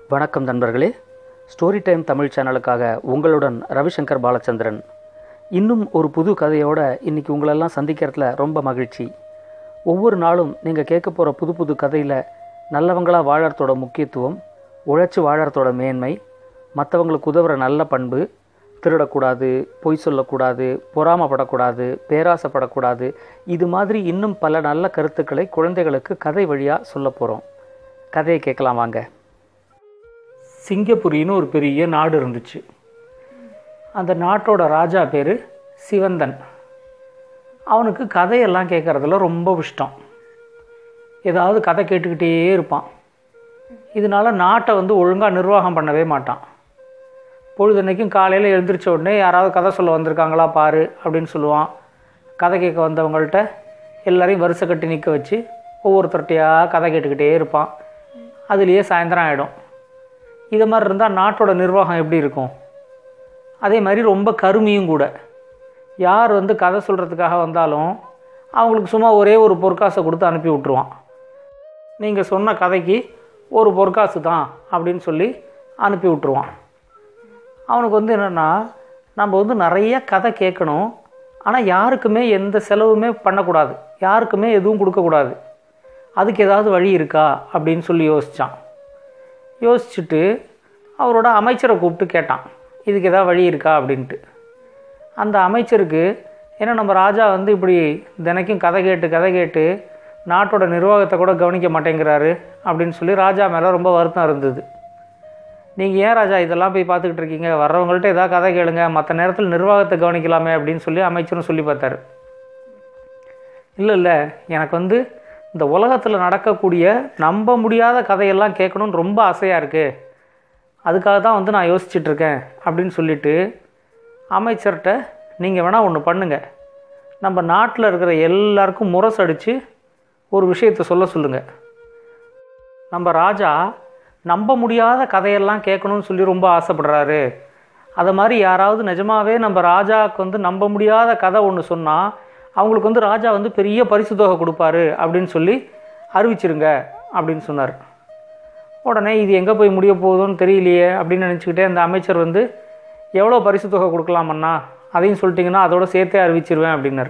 வணக்கம் நண்பர்களே story time Tamil சேனலுக்காக உங்களுடன் ரவிசங்கர் பாலச்சந்திரன் இன்னும் ஒரு புது கதையோட இன்னைக்கு உங்களெல்லாம் சந்திக்கிறதுல ரொம்ப மகிழ்ச்சி ஒவ்வொரு நாளும் நீங்கள் கேட்க போகிற புது புது கதையில் நல்லவங்களாக வாழறதோட முக்கியத்துவம் உழைச்சி வாழறதோட மேன்மை மற்றவங்களுக்கு உதவுற நல்ல பண்பு திருடக்கூடாது பொய் சொல்லக்கூடாது பொறாமப்படக்கூடாது பேராசைப்படக்கூடாது இது மாதிரி இன்னும் பல நல்ல கருத்துக்களை குழந்தைகளுக்கு கதை வழியாக சொல்ல போகிறோம் கதையை கேட்கலாம் வாங்க சிங்கப்புரின்னு ஒரு பெரிய நாடு இருந்துச்சு அந்த நாட்டோட ராஜா பேர் சிவந்தன் அவனுக்கு கதையெல்லாம் கேட்குறதுல ரொம்ப இஷ்டம் ஏதாவது கதை கேட்டுக்கிட்டே இருப்பான் இதனால நாட்டை வந்து ஒழுங்காக நிர்வாகம் பண்ணவே மாட்டான் பொழுதன்னைக்கும் காலையில் எழுந்திரிச்ச உடனே யாராவது கதை சொல்ல வந்திருக்காங்களா பாரு அப்படின்னு சொல்லுவான் கதை கேட்க வந்தவங்கள்ட்ட எல்லாரையும் வரிசை கட்டி நிற்க வச்சு ஒவ்வொருத்தர்கிட்டையாக கதை கேட்டுக்கிட்டே இருப்பான் அதுலேயே சாயந்தரம் ஆகிடும் இது மாதிரி இருந்தால் நாட்டோட நிர்வாகம் எப்படி இருக்கும் அதே மாதிரி ரொம்ப கருமியும் கூட யார் வந்து கதை சொல்கிறதுக்காக வந்தாலும் அவங்களுக்கு சும்மா ஒரே ஒரு பொற்காசை கொடுத்து அனுப்பி விட்ருவான் நீங்கள் சொன்ன கதைக்கு ஒரு பொற்காசு தான் அப்படின்னு சொல்லி அனுப்பி விட்ருவான் அவனுக்கு வந்து என்னென்னா நம்ம வந்து நிறைய கதை கேட்கணும் ஆனால் யாருக்குமே எந்த செலவுமே பண்ணக்கூடாது யாருக்குமே எதுவும் கொடுக்கக்கூடாது அதுக்கு ஏதாவது வழி இருக்கா அப்படின்னு சொல்லி யோசித்தான் யோசிச்சுட்டு அவரோட அமைச்சரை கூப்பிட்டு கேட்டான் இதுக்கு ஏதாவது வழி இருக்கா அப்படின்ட்டு அந்த அமைச்சருக்கு ஏன்னா நம்ம ராஜா வந்து இப்படி தினைக்கும் கதை கேட்டு கதை கேட்டு நாட்டோட நிர்வாகத்தை கூட கவனிக்க மாட்டேங்கிறாரு அப்படின்னு சொல்லி ராஜா மேலே ரொம்ப வருத்தம் இருந்தது நீங்கள் ஏன் ராஜா இதெல்லாம் போய் பார்த்துக்கிட்டு இருக்கீங்க வர்றவங்கள்ட்ட ஏதாவது கதை கேளுங்க மற்ற நேரத்தில் நிர்வாகத்தை கவனிக்கலாமே அப்படின்னு சொல்லி அமைச்சரும் சொல்லி பார்த்தாரு இல்லை இல்லை எனக்கு வந்து இந்த உலகத்தில் நடக்கக்கூடிய நம்ப முடியாத கதையெல்லாம் கேட்கணும்னு ரொம்ப ஆசையாக இருக்குது அதுக்காக தான் வந்து நான் யோசிச்சுட்டு இருக்கேன் அப்படின்னு சொல்லிட்டு அமைச்சர்கிட்ட நீங்கள் வேணால் ஒன்று பண்ணுங்கள் நம்ம நாட்டில் இருக்கிற எல்லாருக்கும் முரசடித்து ஒரு விஷயத்தை சொல்ல சொல்லுங்கள் நம்ம ராஜா நம்ப முடியாத கதையெல்லாம் கேட்கணும்னு சொல்லி ரொம்ப ஆசைப்படுறாரு அதை மாதிரி யாராவது நிஜமாவே நம்ம ராஜாவுக்கு வந்து நம்ப முடியாத கதை ஒன்று சொன்னால் அவங்களுக்கு வந்து ராஜா வந்து பெரிய பரிசு தொகை கொடுப்பாரு அப்படின்னு சொல்லி அறிவிச்சிருங்க அப்படின்னு சொன்னார் உடனே இது எங்கே போய் முடிய போகுதுன்னு தெரியலையே அப்படின்னு நினச்சிக்கிட்டே அந்த அமைச்சர் வந்து எவ்வளோ பரிசு தொகை கொடுக்கலாமண்ணா அதையும் சொல்லிட்டிங்கன்னா அதோட சேர்த்தே அறிவிச்சிருவேன் அப்படின்னார்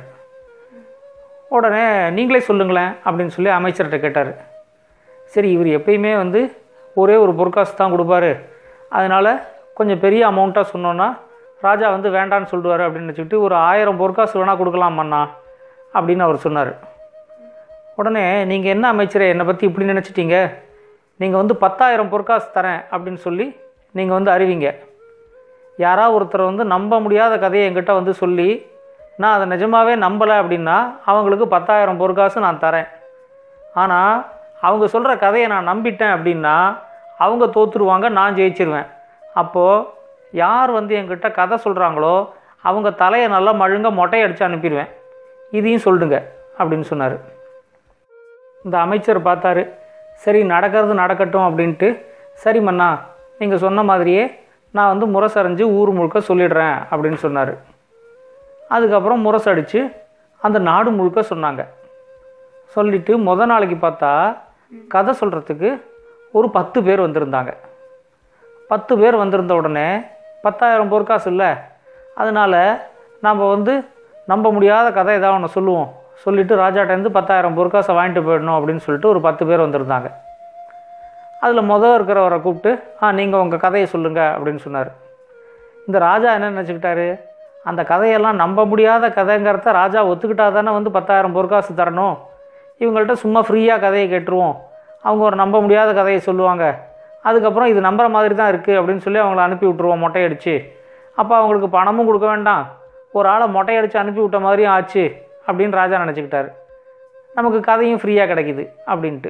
உடனே நீங்களே சொல்லுங்களேன் அப்படின்னு சொல்லி அமைச்சர்கிட்ட கேட்டார் சரி இவர் எப்பயுமே வந்து ஒரே ஒரு பொற்காசு தான் கொடுப்பாரு அதனால் கொஞ்சம் பெரிய அமௌண்ட்டாக சொன்னோன்னா ராஜா வந்து வேண்டான்னு சொல்லுவார் அப்படின்னு நினச்சிக்கிட்டு ஒரு ஆயிரம் பொற்காசு வேணால் கொடுக்கலாமண்ணா அப்படின்னு அவர் சொன்னார் உடனே நீங்கள் என்ன அமைச்சரே என்னை பற்றி இப்படி நினச்சிட்டீங்க நீங்கள் வந்து பத்தாயிரம் பொற்காசு தரேன் அப்படின்னு சொல்லி நீங்கள் வந்து அறிவிங்க யாராவது ஒருத்தர் வந்து நம்ப முடியாத கதையை என்கிட்ட வந்து சொல்லி நான் அதை நிஜமாகவே நம்பலை அப்படின்னா அவங்களுக்கு பத்தாயிரம் பொற்காசு நான் தரேன் ஆனால் அவங்க சொல்கிற கதையை நான் நம்பிட்டேன் அப்படின்னா அவங்க தோற்றுருவாங்க நான் ஜெயிச்சிருவேன் அப்போது யார் வந்து என்கிட்ட கதை சொல்கிறாங்களோ அவங்க தலையை நல்லா மழுங்க மொட்டை அடித்து அனுப்பிடுவேன் இதையும் சொல்லுங்க அப்படின்னு சொன்னார் இந்த அமைச்சர் பார்த்தாரு சரி நடக்கிறது நடக்கட்டும் அப்படின்ட்டு சரி மன்னா நீங்கள் சொன்ன மாதிரியே நான் வந்து முரசறிஞ்சு ஊர் முழுக்க சொல்லிடுறேன் அப்படின்னு சொன்னார் அதுக்கப்புறம் முரசடித்து அந்த நாடு முழுக்க சொன்னாங்க சொல்லிவிட்டு முத நாளைக்கு பார்த்தா கதை சொல்கிறதுக்கு ஒரு பத்து பேர் வந்திருந்தாங்க பத்து பேர் வந்திருந்த உடனே பத்தாயிரம் பொற்காசு இல்லை அதனால் நாம் வந்து நம்ப முடியாத கதை ஏதாவது ஒன்று சொல்லுவோம் சொல்லிவிட்டு ராஜாட்டேருந்து பத்தாயிரம் பொற்காசை வாங்கிட்டு போயிடணும் அப்படின்னு சொல்லிட்டு ஒரு பத்து பேர் வந்திருந்தாங்க அதில் முதல் இருக்கிறவரை கூப்பிட்டு ஆ நீங்கள் உங்கள் கதையை சொல்லுங்கள் அப்படின்னு சொன்னார் இந்த ராஜா என்ன நினச்சிக்கிட்டாரு அந்த கதையெல்லாம் நம்ப முடியாத கதைங்கிறத ராஜா ஒத்துக்கிட்டா தானே வந்து பத்தாயிரம் பொற்காசு தரணும் இவங்கள்ட்ட சும்மா ஃப்ரீயாக கதையை கேட்டுருவோம் அவங்க ஒரு நம்ப முடியாத கதையை சொல்லுவாங்க அதுக்கப்புறம் இது நம்புற மாதிரி தான் இருக்குது அப்படின்னு சொல்லி அவங்கள அனுப்பி விட்ருவோம் மொட்டையடிச்சு அப்போ அவங்களுக்கு பணமும் கொடுக்க வேண்டாம் ஒரு ஆளை மொட்டையடிச்சு அனுப்பி விட்ட மாதிரியும் ஆச்சு அப்படின்னு ராஜா நினச்சிக்கிட்டாரு நமக்கு கதையும் ஃப்ரீயாக கிடைக்குது அப்படின்ட்டு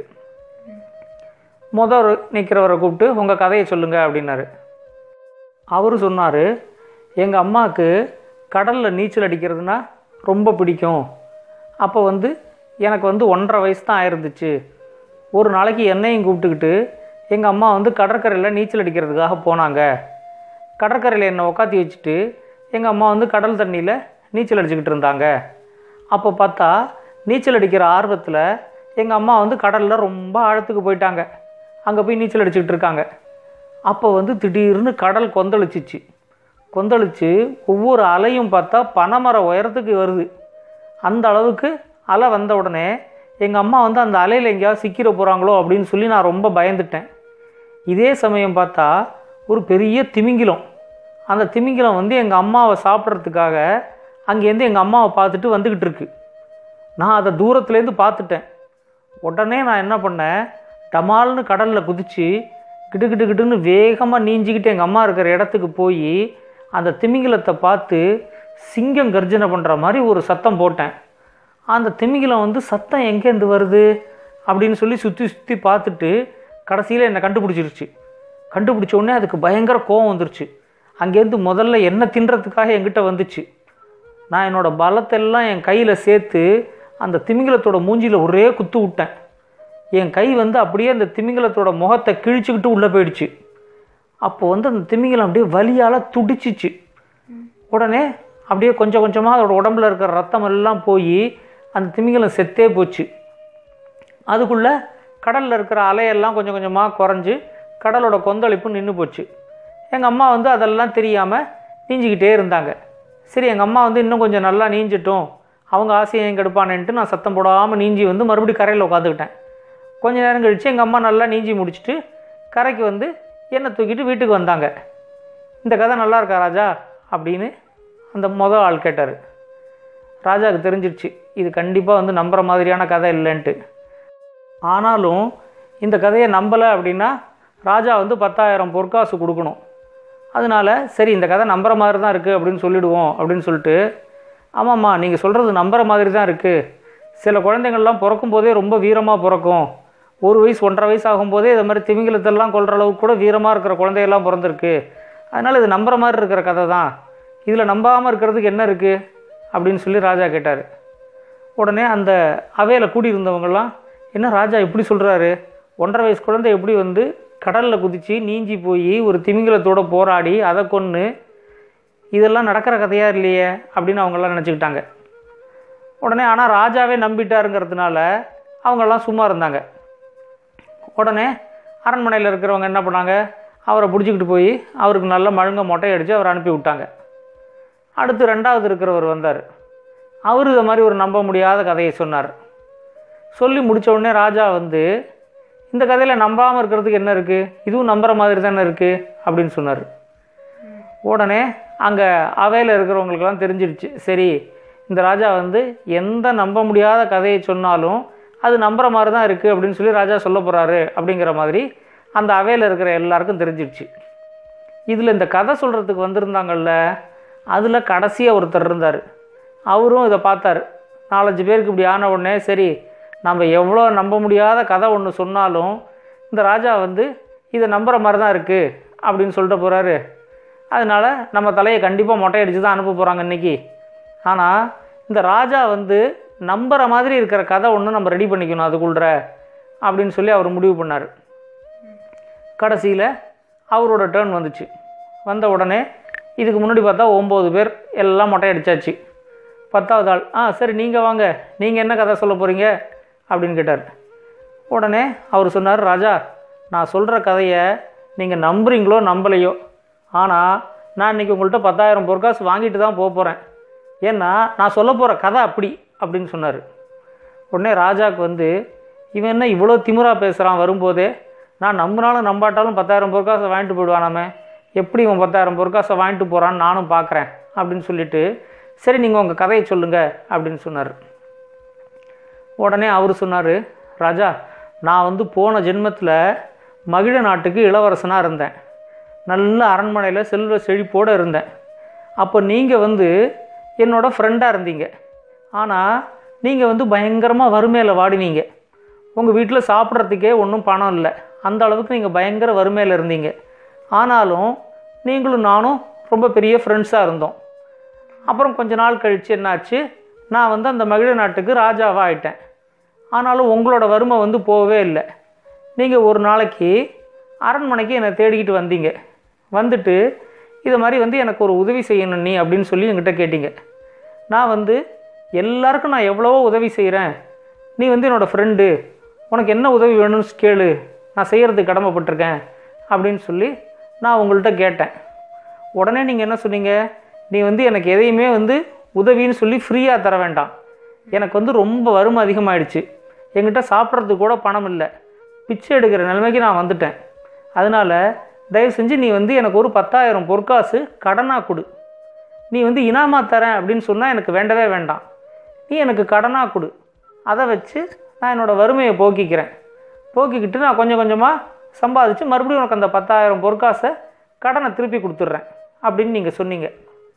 முதல் நிற்கிறவரை கூப்பிட்டு உங்கள் கதையை சொல்லுங்கள் அப்படின்னாரு அவர் சொன்னார் எங்கள் அம்மாவுக்கு கடலில் நீச்சல் அடிக்கிறதுனா ரொம்ப பிடிக்கும் அப்போ வந்து எனக்கு வந்து ஒன்றரை வயசு தான் ஆயிருந்துச்சு ஒரு நாளைக்கு என்னையும் கூப்பிட்டுக்கிட்டு எங்கள் அம்மா வந்து கடற்கரையில் நீச்சல் அடிக்கிறதுக்காக போனாங்க கடற்கரையில் என்னை உக்காத்தி வச்சுட்டு எங்கள் அம்மா வந்து கடல் தண்ணியில் நீச்சல் அடிச்சுக்கிட்டு இருந்தாங்க அப்போ பார்த்தா நீச்சல் அடிக்கிற ஆர்வத்தில் எங்கள் அம்மா வந்து கடலில் ரொம்ப ஆழத்துக்கு போயிட்டாங்க அங்கே போய் நீச்சல் அடிச்சுக்கிட்டு இருக்காங்க அப்போ வந்து திடீர்னு கடல் கொந்தளிச்சிச்சு கொந்தளிச்சு ஒவ்வொரு அலையும் பார்த்தா பனைமர உயரத்துக்கு வருது அந்த அளவுக்கு அலை வந்த உடனே எங்கள் அம்மா வந்து அந்த அலையில் எங்கேயாவது சிக்கிற போகிறாங்களோ அப்படின்னு சொல்லி நான் ரொம்ப பயந்துட்டேன் இதே சமயம் பார்த்தா ஒரு பெரிய திமிங்கிலம் அந்த திமிங்கிலம் வந்து எங்கள் அம்மாவை சாப்பிட்றதுக்காக அங்கேருந்து எங்கள் அம்மாவை பார்த்துட்டு வந்துக்கிட்டு இருக்கு நான் அதை தூரத்துலேருந்து பார்த்துட்டேன் உடனே நான் என்ன பண்ணேன் டமால்னு கடலில் குதித்து கிடு கிடு கிடுன்னு வேகமாக நீஞ்சிக்கிட்டு எங்கள் அம்மா இருக்கிற இடத்துக்கு போய் அந்த திமிங்கிலத்தை பார்த்து சிங்கம் கர்ஜனை பண்ணுற மாதிரி ஒரு சத்தம் போட்டேன் அந்த திமிங்கிலம் வந்து சத்தம் எங்கேருந்து வருது அப்படின்னு சொல்லி சுற்றி சுற்றி பார்த்துட்டு கடைசியில் என்னை கண்டுபிடிச்சிருச்சு கண்டுபிடிச்ச உடனே அதுக்கு பயங்கர கோவம் வந்துருச்சு அங்கேருந்து முதல்ல என்ன தின்றதுக்காக என்கிட்ட வந்துச்சு நான் என்னோட பலத்தெல்லாம் என் கையில் சேர்த்து அந்த திமிங்கலத்தோட மூஞ்சியில் ஒரே குத்து விட்டேன் என் கை வந்து அப்படியே அந்த திமிங்கலத்தோட முகத்தை கிழிச்சுக்கிட்டு உள்ளே போயிடுச்சு அப்போ வந்து அந்த திமிங்கலம் அப்படியே வலியால் துடிச்சிச்சு உடனே அப்படியே கொஞ்சம் கொஞ்சமாக அதோட உடம்புல இருக்கிற ரத்தம் எல்லாம் போய் அந்த திமிங்கலம் செத்தே போச்சு அதுக்குள்ளே கடலில் இருக்கிற அலையெல்லாம் கொஞ்சம் கொஞ்சமாக குறைஞ்சு கடலோட கொந்தளிப்பு நின்று போச்சு எங்கள் அம்மா வந்து அதெல்லாம் தெரியாமல் நீஞ்சிக்கிட்டே இருந்தாங்க சரி எங்கள் அம்மா வந்து இன்னும் கொஞ்சம் நல்லா நீஞ்சிட்டோம் அவங்க ஆசையை எங்க எடுப்பானேன்ட்டு நான் சத்தம் போடாமல் நீஞ்சி வந்து மறுபடியும் கரையில் உட்காந்துக்கிட்டேன் கொஞ்ச நேரம் கழித்து எங்கள் அம்மா நல்லா நீஞ்சி முடிச்சுட்டு கரைக்கு வந்து என்னை தூக்கிட்டு வீட்டுக்கு வந்தாங்க இந்த கதை நல்லா இருக்கா ராஜா அப்படின்னு அந்த மொதல் ஆள் கேட்டார் ராஜாவுக்கு தெரிஞ்சிருச்சு இது கண்டிப்பாக வந்து நம்புகிற மாதிரியான கதை இல்லைன்ட்டு ஆனாலும் இந்த கதையை நம்பலை அப்படின்னா ராஜா வந்து பத்தாயிரம் பொற்காசு கொடுக்கணும் அதனால சரி இந்த கதை நம்புற மாதிரி தான் இருக்குது அப்படின்னு சொல்லிடுவோம் அப்படின்னு சொல்லிட்டு ஆமாம்மா நீங்கள் சொல்கிறது நம்புற மாதிரி தான் இருக்குது சில குழந்தைங்கள்லாம் பிறக்கும் போதே ரொம்ப வீரமாக பிறக்கும் ஒரு வயசு ஒன்றரை வயசு ஆகும்போதே இது மாதிரி திமிங்கலத்தெல்லாம் கொல்ற அளவுக்கு கூட வீரமாக இருக்கிற குழந்தையெல்லாம் பிறந்திருக்கு அதனால் இது நம்புற மாதிரி இருக்கிற கதை தான் இதில் நம்பாமல் இருக்கிறதுக்கு என்ன இருக்குது அப்படின்னு சொல்லி ராஜா கேட்டார் உடனே அந்த அவையில் கூடியிருந்தவங்கெல்லாம் என்ன ராஜா இப்படி சொல்கிறாரு ஒன்றரை வயசு குழந்தை எப்படி வந்து கடலில் குதித்து நீஞ்சி போய் ஒரு திமிங்கலத்தோட போராடி அதை கொன்று இதெல்லாம் நடக்கிற கதையா இல்லையே அப்படின்னு அவங்கெல்லாம் நினச்சிக்கிட்டாங்க உடனே ஆனால் ராஜாவே நம்பிட்டாருங்கிறதுனால அவங்கெல்லாம் சும்மா இருந்தாங்க உடனே அரண்மனையில் இருக்கிறவங்க என்ன பண்ணாங்க அவரை பிடிச்சிக்கிட்டு போய் அவருக்கு நல்ல மழுங்க மொட்டை அடித்து அவரை அனுப்பி விட்டாங்க அடுத்து ரெண்டாவது இருக்கிறவர் வந்தார் அவர் இதை மாதிரி ஒரு நம்ப முடியாத கதையை சொன்னார் சொல்லி முடிச்ச உடனே ராஜா வந்து இந்த கதையில் நம்பாமல் இருக்கிறதுக்கு என்ன இருக்குது இதுவும் நம்புற மாதிரி தானே இருக்குது அப்படின்னு சொன்னார் உடனே அங்கே அவையில் இருக்கிறவங்களுக்கெல்லாம் தெரிஞ்சிடுச்சு சரி இந்த ராஜா வந்து எந்த நம்ப முடியாத கதையை சொன்னாலும் அது நம்புற மாதிரி தான் இருக்குது அப்படின்னு சொல்லி ராஜா சொல்ல போகிறாரு அப்படிங்கிற மாதிரி அந்த அவையில் இருக்கிற எல்லாருக்கும் தெரிஞ்சிடுச்சு இதில் இந்த கதை சொல்கிறதுக்கு வந்திருந்தாங்கல்ல அதில் கடைசியாக ஒருத்தர் இருந்தார் அவரும் இதை பார்த்தாரு நாலஞ்சு பேருக்கு இப்படி ஆன உடனே சரி நம்ம எவ்வளோ நம்ப முடியாத கதை ஒன்று சொன்னாலும் இந்த ராஜா வந்து இதை நம்புற மாதிரி தான் இருக்குது அப்படின்னு சொல்லிட்டு போகிறாரு அதனால் நம்ம தலையை கண்டிப்பாக மொட்டை அடித்து தான் அனுப்ப போகிறாங்க இன்றைக்கி ஆனால் இந்த ராஜா வந்து நம்புற மாதிரி இருக்கிற கதை ஒன்று நம்ம ரெடி பண்ணிக்கணும் அதுக்குள்ற அப்படின்னு சொல்லி அவர் முடிவு பண்ணார் கடைசியில் அவரோட டேர்ன் வந்துச்சு வந்த உடனே இதுக்கு முன்னாடி பார்த்தா ஒம்பது பேர் எல்லாம் மொட்டை அடித்தாச்சு பத்தாவது ஆள் ஆ சரி நீங்கள் வாங்க நீங்கள் என்ன கதை சொல்ல போகிறீங்க அப்படின்னு கேட்டார் உடனே அவர் சொன்னார் ராஜா நான் சொல்கிற கதையை நீங்கள் நம்புறீங்களோ நம்பலையோ ஆனால் நான் இன்றைக்கி உங்கள்கிட்ட பத்தாயிரம் பொற்காசு வாங்கிட்டு தான் போக போகிறேன் ஏன்னா நான் சொல்ல போகிற கதை அப்படி அப்படின்னு சொன்னார் உடனே ராஜாவுக்கு வந்து இவன் என்ன இவ்வளோ திமிரா பேசுகிறான் வரும்போதே நான் நம்பினாலும் நம்பாட்டாலும் பத்தாயிரம் பொற்காசை வாங்கிட்டு போயிடுவானாமே எப்படி இவன் பத்தாயிரம் பொற்காசை வாங்கிட்டு போகிறான்னு நானும் பார்க்குறேன் அப்படின்னு சொல்லிட்டு சரி நீங்கள் உங்கள் கதையை சொல்லுங்கள் அப்படின்னு சொன்னார் உடனே அவர் சொன்னார் ராஜா நான் வந்து போன ஜென்மத்தில் மகிழ நாட்டுக்கு இளவரசனாக இருந்தேன் நல்ல அரண்மனையில் செல்வ செழிப்போடு இருந்தேன் அப்போ நீங்கள் வந்து என்னோட ஃப்ரெண்டாக இருந்தீங்க ஆனால் நீங்கள் வந்து பயங்கரமாக வறுமையில் வாடினீங்க உங்கள் வீட்டில் சாப்பிட்றதுக்கே ஒன்றும் பணம் இல்லை அந்த அளவுக்கு நீங்கள் பயங்கர வறுமையில் இருந்தீங்க ஆனாலும் நீங்களும் நானும் ரொம்ப பெரிய ஃப்ரெண்ட்ஸாக இருந்தோம் அப்புறம் கொஞ்ச நாள் கழித்து என்னாச்சு நான் வந்து அந்த மகிழ நாட்டுக்கு ராஜாவாக ஆயிட்டேன் ஆனாலும் உங்களோட வறுமை வந்து போகவே இல்லை நீங்கள் ஒரு நாளைக்கு அரண்மனைக்கு என்னை தேடிக்கிட்டு வந்தீங்க வந்துட்டு இது மாதிரி வந்து எனக்கு ஒரு உதவி செய்யணும் நீ அப்படின்னு சொல்லி என்கிட்ட கேட்டீங்க நான் வந்து எல்லாருக்கும் நான் எவ்வளவோ உதவி செய்கிறேன் நீ வந்து என்னோடய ஃப்ரெண்டு உனக்கு என்ன உதவி வேணும்னு கேளு நான் செய்கிறதுக்கு கடமைப்பட்டிருக்கேன் அப்படின்னு சொல்லி நான் உங்கள்கிட்ட கேட்டேன் உடனே நீங்கள் என்ன சொன்னீங்க நீ வந்து எனக்கு எதையுமே வந்து உதவின்னு சொல்லி ஃப்ரீயாக தர வேண்டாம் எனக்கு வந்து ரொம்ப வறுமை அதிகமாகிடுச்சு என்கிட்ட சாப்பிட்றதுக்கு கூட பணம் இல்லை பிச்சை எடுக்கிற நிலைமைக்கு நான் வந்துட்டேன் அதனால் தயவு செஞ்சு நீ வந்து எனக்கு ஒரு பத்தாயிரம் பொற்காசு கடனாக கொடு நீ வந்து இனாமா தரேன் அப்படின்னு சொன்னால் எனக்கு வேண்டவே வேண்டாம் நீ எனக்கு கடனாக கொடு அதை வச்சு நான் என்னோடய வறுமையை போக்கிக்கிறேன் போக்கிக்கிட்டு நான் கொஞ்சம் கொஞ்சமாக சம்பாதிச்சு மறுபடியும் உனக்கு அந்த பத்தாயிரம் பொற்காசை கடனை திருப்பி கொடுத்துட்றேன் அப்படின்னு நீங்கள் சொன்னீங்க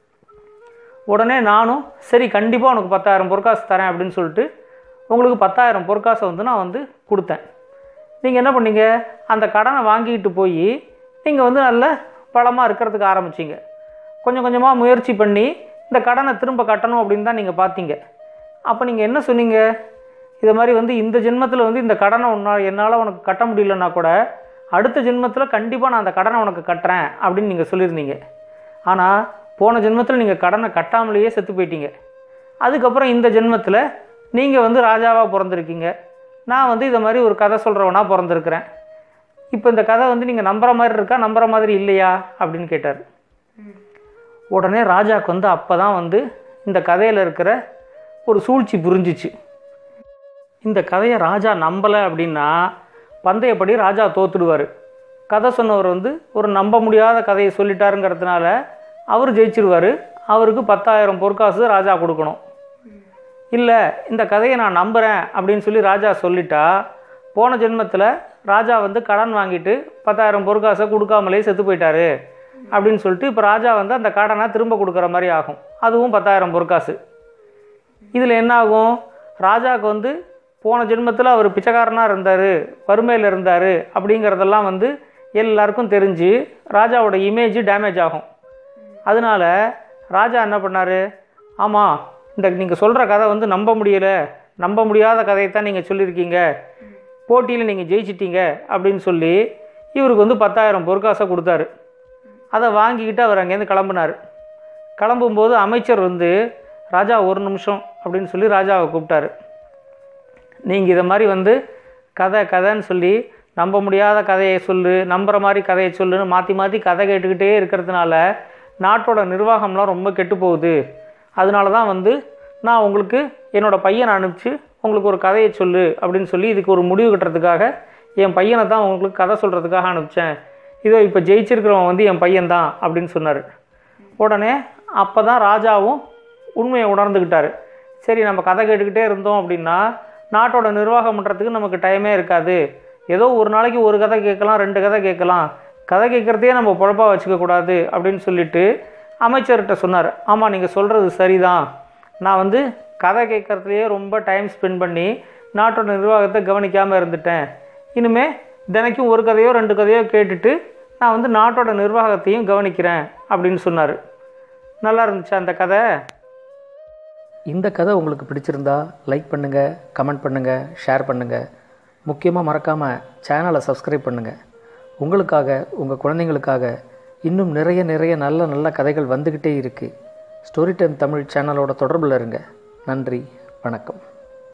உடனே நானும் சரி கண்டிப்பாக உனக்கு பத்தாயிரம் பொற்காசு தரேன் அப்படின்னு சொல்லிட்டு உங்களுக்கு பத்தாயிரம் பொற்காசை வந்து நான் வந்து கொடுத்தேன் நீங்கள் என்ன பண்ணீங்க அந்த கடனை வாங்கிட்டு போய் நீங்கள் வந்து நல்ல பலமாக இருக்கிறதுக்கு ஆரம்பிச்சிங்க கொஞ்சம் கொஞ்சமாக முயற்சி பண்ணி இந்த கடனை திரும்ப கட்டணும் அப்படின்னு தான் நீங்கள் பார்த்தீங்க அப்போ நீங்கள் என்ன சொன்னீங்க இது மாதிரி வந்து இந்த ஜென்மத்தில் வந்து இந்த கடனை உன்னால் என்னால் உனக்கு கட்ட முடியலன்னா கூட அடுத்த ஜென்மத்தில் கண்டிப்பாக நான் அந்த கடனை உனக்கு கட்டுறேன் அப்படின்னு நீங்கள் சொல்லியிருந்தீங்க ஆனால் போன ஜென்மத்தில் நீங்கள் கடனை கட்டாமலேயே செத்து போயிட்டீங்க அதுக்கப்புறம் இந்த ஜென்மத்தில் நீங்கள் வந்து ராஜாவாக பிறந்திருக்கீங்க நான் வந்து இதை மாதிரி ஒரு கதை சொல்கிறவனா பிறந்திருக்கிறேன் இப்போ இந்த கதை வந்து நீங்கள் நம்புற மாதிரி இருக்கா நம்புற மாதிரி இல்லையா அப்படின்னு கேட்டார் உடனே ராஜாவுக்கு வந்து அப்போ தான் வந்து இந்த கதையில் இருக்கிற ஒரு சூழ்ச்சி புரிஞ்சிச்சு இந்த கதையை ராஜா நம்பலை அப்படின்னா பந்தயப்படி ராஜா தோத்துடுவார் கதை சொன்னவர் வந்து ஒரு நம்ப முடியாத கதையை சொல்லிட்டாருங்கிறதுனால அவர் ஜெயிச்சிருவார் அவருக்கு பத்தாயிரம் பொற்காசு ராஜா கொடுக்கணும் இல்லை இந்த கதையை நான் நம்புகிறேன் அப்படின்னு சொல்லி ராஜா சொல்லிட்டா போன ஜென்மத்தில் ராஜா வந்து கடன் வாங்கிட்டு பத்தாயிரம் பொற்காசை கொடுக்காமலே செத்து போயிட்டாரு அப்படின்னு சொல்லிட்டு இப்போ ராஜா வந்து அந்த கடனை திரும்ப கொடுக்குற மாதிரி ஆகும் அதுவும் பத்தாயிரம் பொற்காசு இதில் என்ன ஆகும் ராஜாவுக்கு வந்து போன ஜென்மத்தில் அவர் பிச்சைக்காரனாக இருந்தார் வறுமையில் இருந்தார் அப்படிங்கிறதெல்லாம் வந்து எல்லாருக்கும் தெரிஞ்சு ராஜாவோட இமேஜ் டேமேஜ் ஆகும் அதனால ராஜா என்ன பண்ணார் ஆமாம் இந்த நீங்கள் சொல்கிற கதை வந்து நம்ப முடியலை நம்ப முடியாத கதையை தான் நீங்கள் சொல்லியிருக்கீங்க போட்டியில் நீங்கள் ஜெயிச்சிட்டீங்க அப்படின்னு சொல்லி இவருக்கு வந்து பத்தாயிரம் பொற்காசை கொடுத்தாரு அதை வாங்கிக்கிட்டு அவர் அங்கேருந்து கிளம்புனார் கிளம்பும்போது அமைச்சர் வந்து ராஜா ஒரு நிமிஷம் அப்படின்னு சொல்லி ராஜாவை கூப்பிட்டாரு நீங்கள் இதை மாதிரி வந்து கதை கதைன்னு சொல்லி நம்ப முடியாத கதையை சொல்லு நம்புற மாதிரி கதையை சொல்லுன்னு மாற்றி மாற்றி கதை கேட்டுக்கிட்டே இருக்கிறதுனால நாட்டோட நிர்வாகம்லாம் ரொம்ப கெட்டு போகுது அதனால தான் வந்து நான் உங்களுக்கு என்னோடய பையனை அனுப்பிச்சு உங்களுக்கு ஒரு கதையை சொல்லு அப்படின்னு சொல்லி இதுக்கு ஒரு முடிவு கட்டுறதுக்காக என் பையனை தான் உங்களுக்கு கதை சொல்கிறதுக்காக அனுப்பிச்சேன் இதோ இப்போ ஜெயிச்சிருக்கிறவன் வந்து என் பையன்தான் அப்படின்னு சொன்னார் உடனே அப்போ தான் ராஜாவும் உண்மையை உணர்ந்துக்கிட்டாரு சரி நம்ம கதை கேட்டுக்கிட்டே இருந்தோம் அப்படின்னா நாட்டோட நிர்வாகம் பண்ணுறதுக்கு நமக்கு டைமே இருக்காது ஏதோ ஒரு நாளைக்கு ஒரு கதை கேட்கலாம் ரெண்டு கதை கேட்கலாம் கதை கேட்குறதையே நம்ம பொழப்பா வச்சுக்கக்கூடாது அப்படின்னு சொல்லிட்டு அமைச்சர்கிட்ட சொன்னார் ஆமாம் நீங்கள் சொல்கிறது சரிதான் நான் வந்து கதை கேட்குறதுலையே ரொம்ப டைம் ஸ்பெண்ட் பண்ணி நாட்டோட நிர்வாகத்தை கவனிக்காமல் இருந்துட்டேன் இனிமே தினைக்கும் ஒரு கதையோ ரெண்டு கதையோ கேட்டுட்டு நான் வந்து நாட்டோட நிர்வாகத்தையும் கவனிக்கிறேன் அப்படின்னு சொன்னார் நல்லா இருந்துச்சு அந்த கதை இந்த கதை உங்களுக்கு பிடிச்சிருந்தா லைக் பண்ணுங்கள் கமெண்ட் பண்ணுங்கள் ஷேர் பண்ணுங்கள் முக்கியமாக மறக்காமல் சேனலை சப்ஸ்கிரைப் பண்ணுங்கள் உங்களுக்காக உங்கள் குழந்தைங்களுக்காக இன்னும் நிறைய நிறைய நல்ல நல்ல கதைகள் வந்துக்கிட்டே இருக்குது ஸ்டோரி டைம் தமிழ் சேனலோட தொடர்பில் இருங்க நன்றி வணக்கம்